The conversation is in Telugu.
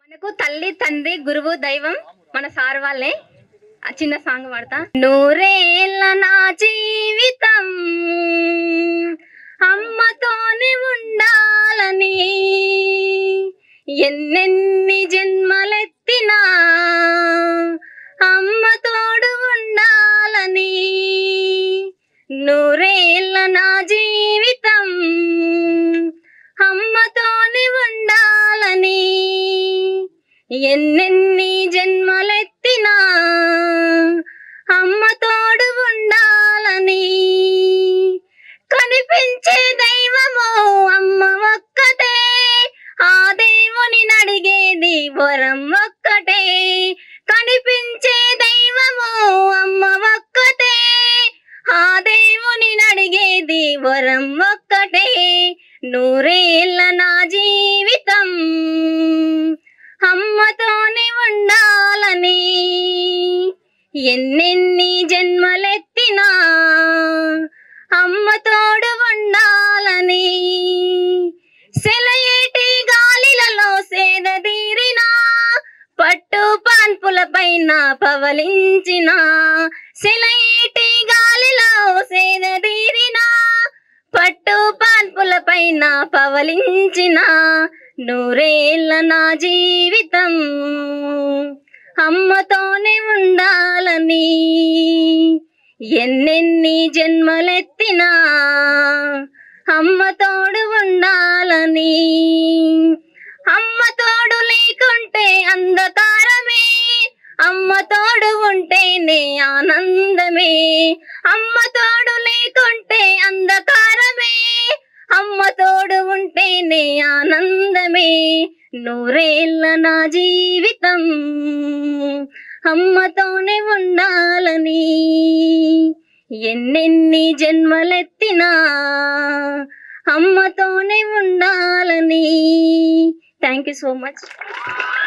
మనకు తల్లి తండ్రి గురువు దైవం మన సార్ వాళ్ళే ఆ చిన్న సాంగ్ పాడతా నూరేళ్ళ నా జీవితం అమ్మతోనే ఉండాలని ఎన్నెన్ని జన్మలెత్తినా అమ్మ తోడు ఉండాలని నూరేళ్ళ నా జీవితం అమ్మతోనే ఉండాలని ఎన్నెన్ని జన్మలెత్తినా అమ్మ తోడు ఉండాలని కనిపించే దైవము అమ్మ ఒక్కటే ఆ దేవుని నడిగేది వరం ఒక్కటే కనిపించే దైవము అమ్మ ఒక్కటే ఆ దేవుని నడిగేది వరం ఒక్కటే నూరేళ్ళ నా జీవితం అమ్మతోనే ఉండాలని ఎన్నెన్ని జన్మలెత్తినా అమ్మ తోడు ఉండాలని సెలయేటి గాలిలలో సేద తీరినా పట్టు పాన్పుల పైన పవలించిన సెలయేటి గాలిలో సేద తీరినా పట్టు పాన్పుల పైన పవలించిన నూరేళ్ళ నా జీవితం అమ్మతోనే ఉండాలని ఎన్నెన్ని జన్మలెత్తినా అమ్మ తోడు ఉండాలని అమ్మ తోడు లేకుంటే అంధకారమే అమ్మ తోడు ఉంటేనే ఆనందమే అమ్మ తోడు లేకుంటే అంధకారమే అమ్మ తోడు ఉంటేనే ఆనందమే నూరేళ్ళ నా జీవితం అమ్మతోనే ఉండాలని ఎన్నెన్ని జన్మలెత్తినా అమ్మతోనే ఉండాలని థ్యాంక్ యూ సో మచ్